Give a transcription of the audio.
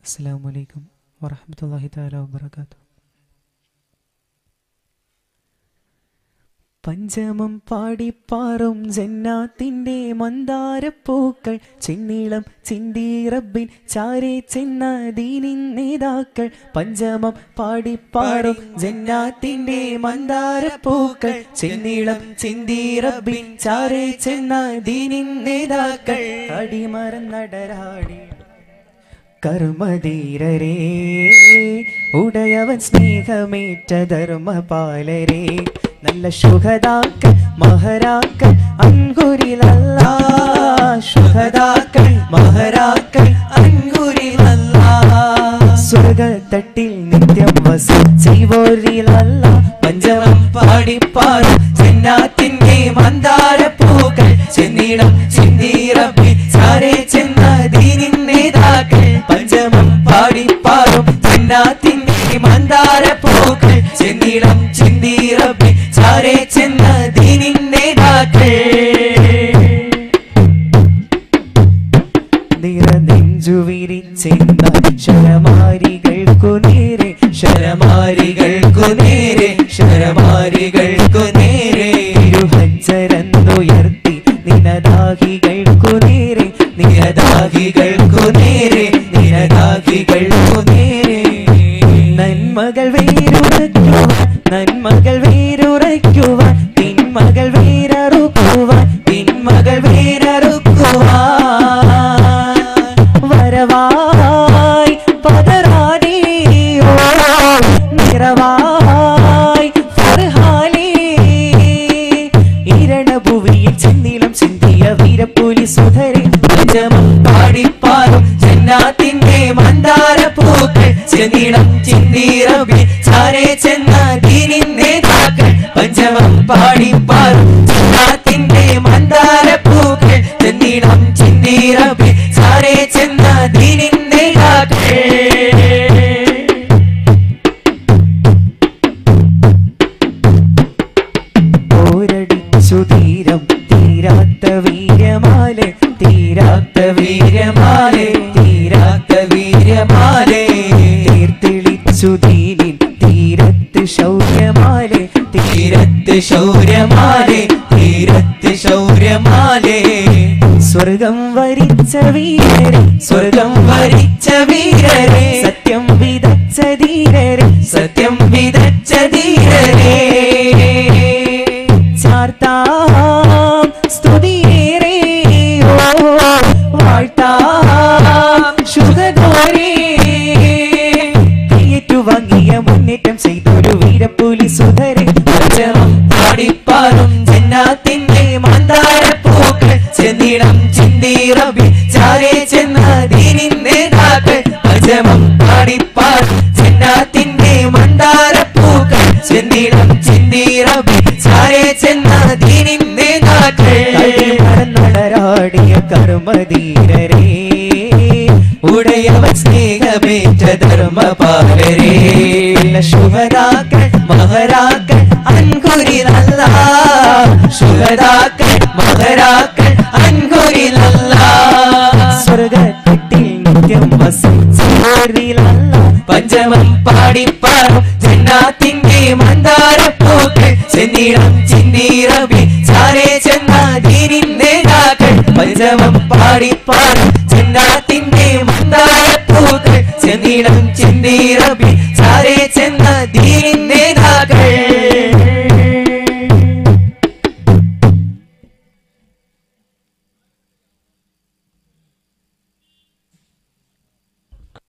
അസ്സാം വലൈക്കും വറഹമത്തല്ലാഹി താല വബർക്കാത്തു പഞ്ചമം പാടിപ്പാറും ജന്നാത്തിന്റെ മന്ദാരപ്പൂക്കൾ ചെന്നീളം ചിന്തി റബ്ബിൻ ചാരെ ചെന്ന ദീനിൻ നേതാക്കൾ പഞ്ചമം പാടിപ്പാറും ജന്നാത്തിന്റെ മന്ദാരപ്പൂക്കൾ ചെന്നീളം ചിന്തി റബ്ബിൻ ചാരെ ചെന്ന ദീനിൻ നേതാക്കൾ അടിമറന്നടരാടി കർമ്മധീരരേ ഉടയവൻ സ്നേഹമേറ്റ ധർമ്മപാലരേ നല്ല ശുഹതാക്കൾ മഹരാക്കൾ അൻകുരിലല്ല ശുഹതാക്കൾ മഹരാക്കൾ അൻകുരിലല്ല സ്വർഗത്തട്ടിൽ നിത്യം വസിച്ചോരിലല്ല പഞ്ചമം പാടിപ്പാറും ചെന്നാത്തിന്റെ മന്ദാരപ്പൂക്കൾ ചെന്നിടം ചിന്തീറപ്പി ചാരെ ചെന്ന ദീനിൻ നേതാക്കൾ പഞ്ചമം പാടിപ്പാറും ചെന്നാത്തിന്റെ മന്ദാരപ്പൂക്കൾ ചെന്നിടം ചിന്തീറപ്പി ചാരെ ചെന്ന ദീനിൻ നേതാക്കൾ നിറനെഞ്ചു വിരിച്ചെന്ന ശരമാരികൾക്കു നേരെ ശരമാരികൾക്കു നേരെ ശരമാരികൾക്കു നേരെ ഇരുഹജ്ജരന്നുയർത്തി നിനദാഹികൾക്കു നേരെ നിരദാഹികൾക്കു നേരെ നിരദാഹികൾക്കു നേരെ നന്മകൾ വേരുറയ്ക്കുവാൻ നന്മകൾ വേരുറയ്ക്കുവാൻ തിന്മകൾ വേരറുക്കുവാൻ തിന്മകൾ വേരറുക്കുവാൻ വരവായി പതറാതെ ഓ നിറവായി ഫർഹാലേ ഇരണഭുവിയിൽ ചെന്നിലം ചിന്തിയ വീരപ്പുലി സുധരെ പഞ്ചമം പാടിപ്പാറും ജന്നാത്തിന്റെ മന്ദാര പൂക്കൾ ചെന്നിടം ചിന്തീറബി ചാരെ ചെന്ന ദീനിൻ നേതാക്കൾ പഞ്ചമം പാടിപ്പാറും ജന്നാത്തിന്റെ മന്ദാര പൂക്കൾ ചെന്നിടം ചിന്തീറബി ചാരെ ചെന്ന ദീനിൻ നേതാക്കൾ പോരടിച്ചു തീരം തീരാത്ത വീരമാലെ തീരാത്ത വീരമാലെ തീരാത്ത വീരമാലെ തീർത്തെളിച്ചു ദീനിൻ തീരത്ത് ശൗര്യമാലെ തീരത്ത് ശൗര്യമാലെ തീരത്ത് ശൗര്യമാലെ സ്വർഗം വരിച്ച വീരരെ സ്വർഗം വരിച്ച വീരരെ സത്യം വിതച്ച ധീരരെ സത്യം വിതച്ച ധീരരെ ചാർത്താം സ്തുതിയേറെ ഓ വാഴ്ത്താം ശുഭദോരേ ഏറ്റുവാങ്ങിയ മുന്നേറ്റം ചെയ്തൊരു വീരപ്പുലി സുധരെ പഞ്ചമം പാടിപ്പാറും ജന്നാത്തിന്റെ മന്ദാര പൂക്കൾ ചെന്നിടം ചിന്തീറബി ചാരെ ചെന്ന ദീനിൻ നേതാക്കൾ പഞ്ചമം പാടിപ്പാറും ജന്നാത്തിന്റെ മന്ദാര പൂക്കൾ ചെന്നിടം ചിന്തീറബി ചാരെ ചെന്ന ദീനിൻ നേതാക്കൾ നടരാടിയ കർമ്മധീരരേ ഉടയവൻ സ്നേഹമേറ്റ ധർമ്മപാലരേ ശുഭതാക്കൾ മഹരാക്കൾ അൻകുരിലല്ല ശുഭതാക്കൾ മഹരാക്കൾ അൻകുരിലല്ല സ്വർഗത്തിൽ നിത്യം വസിച്ചോരിലല്ല പഞ്ചമം പാടിപ്പാറും ജന്നാത്തിന്റെ മന്ദാരപ്പൂക്കൾ ചെന്നിടം ചിന്തീറബി ചാരെ ചെന്ന ദീനിൻ നേതാക്കൾ പഞ്ചമം പാടിപ്പാറും ജന്നാത്തിന്റെ മന്ദാരപ്പൂക്കൾ ചെന്നിടം ചിന്തീറബി ചാരെ ചെന്ന ദീനിൻ